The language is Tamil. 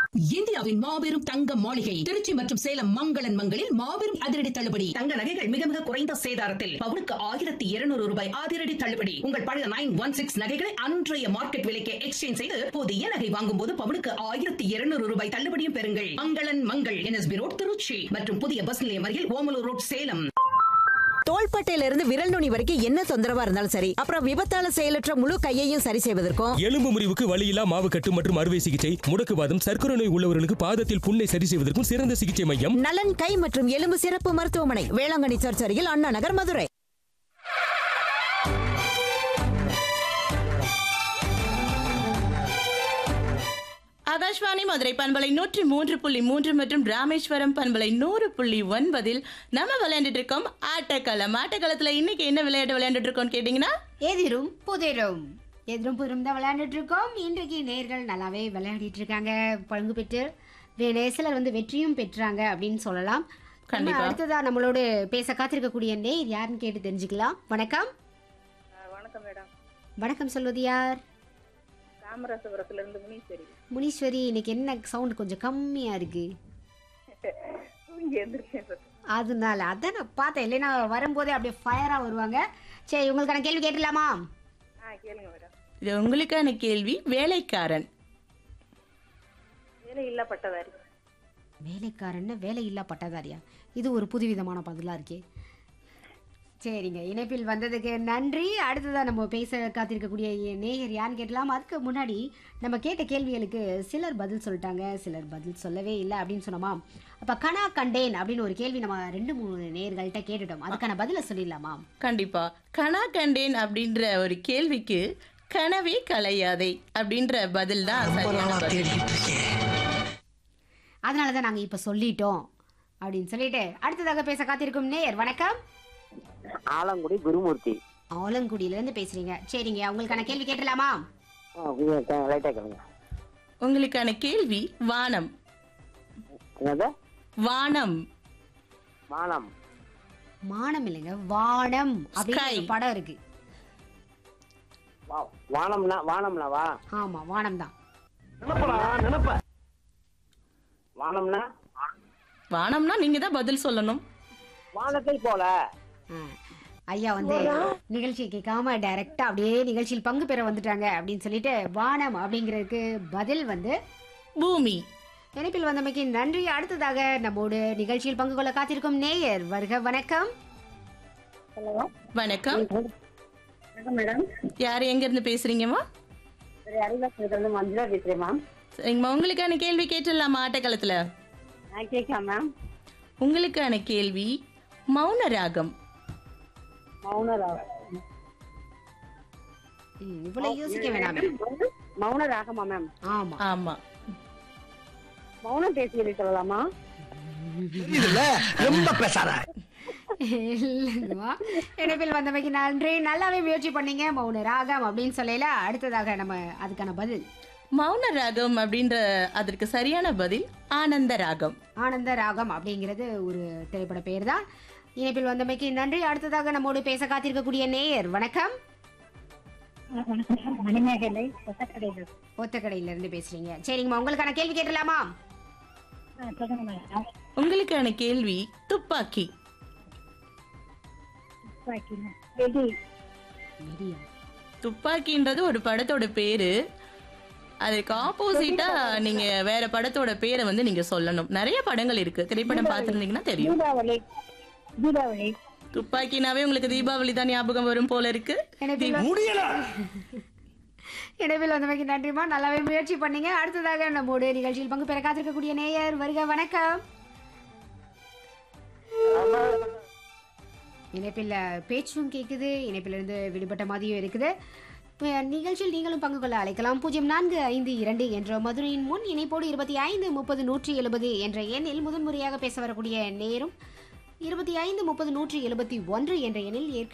இந்தியாவின் மாபெரும் தங்க மாளிகை திருச்சி மற்றும் சேலம் மங்களன் மங்களில் மாபெரும் அதிரடி தள்ளுபடி தங்க நகைகள் மிக மிக குறைந்த சேதாரத்தில் பவுனுக்கு ஆயிரத்தி இருநூறு ரூபாய் அதிரடி தள்ளுபடி உங்கள் பழைய நைன் ஒன் சிக்ஸ் நகைகளை அன்றைய மார்க்கெட் விலைக்கு எக்ஸ்சேஞ்ச் செய்து புதிய நகை வாங்கும் போது பவுனுக்கு ஆயிரத்தி இருநூறு ரூபாய் தள்ளுபடியும் பெறுங்கள் மங்களன் மங்கள் என்எஸ்பி ரோட் திருச்சி மற்றும் புதிய பஸ் நிலையம் அருகில் ஓமலூர் ரோட் சேலம் தோள்பட்டையில இருந்து விரல் நுனி வரைக்கும் என்ன தொந்தரவா இருந்தாலும் சரி அப்புறம் விபத்தால செயலற்ற முழு கையையும் சரி செய்வதற்கும் எலும்பு முறிவுக்கு வலியில்லா மாவு கட்டு மற்றும் அறுவை சிகிச்சை முடக்குவாதம் சர்க்கரை நோய் உள்ளவர்களுக்கு பாதத்தில் புண்ணை சரி செய்வதற்கும் சிறந்த சிகிச்சை மையம் நலன் கை மற்றும் எலும்பு சிறப்பு மருத்துவமனை வேளாங்கண்ணி சர்ச் அருகில் அண்ணா நகர் மதுரை ஆகாஷ்வாணி மதுரை பண்பலை நூற்றி மூன்று புள்ளி மூன்று மற்றும் ராமேஸ்வரம் பண்பலை நூறு புள்ளி ஒன்பதில் நம்ம விளையாண்டுட்டு இருக்கோம் ஆட்டக்களம் ஆட்டக்களத்துல இன்னைக்கு என்ன விளையாட்டு விளையாண்டுட்டு இருக்கோம்னு கேட்டீங்கன்னா எதிரும் புதிரும் எதிரும் புதிரும் தான் விளையாண்டுட்டு இருக்கோம் இன்றைக்கு நேர்கள் நல்லாவே விளையாடிட்டு இருக்காங்க பங்கு பெற்று வே- சிலர் வந்து வெற்றியும் பெற்றாங்க அப்படின்னு சொல்லலாம் நம்ம கண்டிப்பா. அடுத்ததா நம்மளோடு பேச காத்திருக்கக்கூடிய நேர் யாருன்னு கேட்டு தெரிஞ்சுக்கலாம் வணக்கம் வணக்கம் மேடம் வணக்கம் சொல்வது யார் காமராசபுரத்துல இருந்து முனீஸ்வரி முனீஸ்வரி இன்னைக்கு என்ன சவுண்ட் கொஞ்சம் கம்மியா இருக்கு தூங்கி எந்திரிச்சேன் சார் அதனால அதான் நான் பார்த்தேன் இல்லைன்னா வரும்போதே அப்படியே ஃபயரா வருவாங்க சரி உங்களுக்கான கேள்வி கேட்டுலாமா ஆ கேளுங்க மேடம் இது உங்களுக்கான கேள்வி வேலைக்காரன் வேலை இல்லா பட்டதாரி வேலைக்காரன்னு வேலை இல்லா பட்டதாரியா இது ஒரு புதுவிதமான பதிலா இருக்கே சரிங்க இணைப்பில் வந்ததுக்கு நன்றி அடுத்ததான் நம்ம பேச காத்திருக்கக்கூடிய நேயர் யான்னு கேட்கலாம் அதுக்கு முன்னாடி நம்ம கேட்ட கேள்விகளுக்கு சிலர் பதில் சொல்லிட்டாங்க சிலர் பதில் சொல்லவே இல்லை அப்படின்னு சொன்னோமா அப்ப கனா கண்டேன் அப்படின்னு ஒரு கேள்வி நம்ம ரெண்டு மூணு நேயர்கள்ட்ட கேட்டுட்டோம் அதுக்கான பதிலை சொல்லிடலாமா கண்டிப்பா கனா கண்டேன் அப்படின்ற ஒரு கேள்விக்கு கனவே கலையாதே அப்படின்ற பதில் தான் சரியான பதில் அதனால தான் நாங்கள் இப்போ சொல்லிட்டோம் அப்படின்னு சொல்லிட்டு அடுத்ததாக பேச காத்திருக்கும் நேயர் வணக்கம் ஆலங்குடி குருமூர்த்தி ஆலங்குடியிலேருந்து பேசுறீங்க சரிங்க உங்களுக்கான கேள்வி கேட்டலாமா லைட்டா கேளுங்க உங்களுக்கான கேள்வி வானம் என்னது வானம் வானம் மானம் இல்லைங்க வானம் அப்படின்னு Sky. ஒரு படம் இருக்கு வா- வானம்னா வானம்னா வா ஆமா வானம் தான் வானம்னா வானம்னா நீங்க தான் பதில் சொல்லணும் வானத்தை போல ஐயா வந்து நிகழ்ச்சியை கேட்காம டைரக்டா அப்படியே நிகழ்ச்சியில் பங்கு பெற வந்துட்டாங்க அப்படின்னு சொல்லிட்டு வானம் அப்படிங்கிறதுக்கு பதில் வந்து பூமி இணைப்பில் வந்தமைக்கு நன்றி அடுத்ததாக நம்மோடு நிகழ்ச்சியில் பங்கு கொள்ள காத்திருக்கும் நேயர் வருக வணக்கம் வணக்கம் வணக்கம் மேடம் யார் எங்க இருந்து பேசுறீங்கம்மா அறிவாசத்துல மஞ்சுளா பேசுறேன் மேம் சரிங்கம்மா உங்களுக்கான கேள்வி கேட்டுடலாமா ஆட்டக்களத்துல நான் கேட்கலாம் மேம் உங்களுக்கான கேள்வி மௌன ராகம் மௌன ம், இவ்வளவு யோசிக்க வேணாமே மௌன ராகமா மேம் ஆமா ஆமா மௌனம் பேசி சொல்லலாமா இல்லைங்கம்மா இணைப்பில் வந்தமைக்கு நன்றி நல்லாவே முயற்சி பண்ணீங்க மௌன ராகம் அப்படின்னு சொல்லல அடுத்ததாக நம்ம அதுக்கான பதில் மௌன ராகம் அப்படின்ற அதற்கு சரியான பதில் ஆனந்த ராகம் ஆனந்த ராகம் அப்படிங்கிறது ஒரு திரைப்பட பெயர் தான் இணைப்பில் வந்தமைக்கு நன்றி அடுத்ததாக நம்மோடு பேச காத்திருக்கக்கூடிய நேயர் வணக்கம் மணிமேகலை ஒத்தக்கடையில இருந்து பேசுறீங்க சரிங்கம்மா உங்களுக்கான கேள்வி கேட்டலாமா சொல்லுங்க மேடம் உங்களுக்கான கேள்வி துப்பாக்கி வெடியா? துப்பாக்கின்றது ஒரு படத்தோட பேரு அதுக்கு ஆப்போசிட்டா நீங்க வேற படத்தோட பேரை வந்து நீங்க சொல்லணும் நிறைய படங்கள் இருக்கு திரைப்படம் பார்த்திருந்தீங்கன்னா தெரியும் தீபாவளி தீபாவளி துப்பாக்கினாவே உங்களுக்கு தீபாவளி தான் ஞாபகம் வரும் போல இருக்கு இணைப்பில் இணைப்பில் வந்தமைக்கு நன்றிமா நல்லாவே முயற்சி பண்ணீங்க அடுத்ததாக நம்மோடு நிகழ்ச்சியில் பங்கு பெற காத்திருக்கக்கூடிய நேயர் வருக வணக்கம் இணைப்பில் பேச்சும் கேட்குது இணைப்பிலிருந்து விடுபட்ட மாதிரியும் இருக்குது அஹ் நிகழ்ச்சியில் நீங்களும் பங்கு கொள்ள அழைக்கலாம் பூஜ்ஜியம் நான்கு ஐந்து இரண்டு என்ற மதுரையின் முன் இணைப்போடு இருபத்தி ஐந்து முப்பது நூற்றி எழுபது என்ற எண்ணில் முதன்முறையாக பேச வரக்கூடிய நேரும் இருபத்தி ஐந்து முப்பது நூற்றி எழுபத்தி ஒன்று என்ற எண்ணில் ஏற்க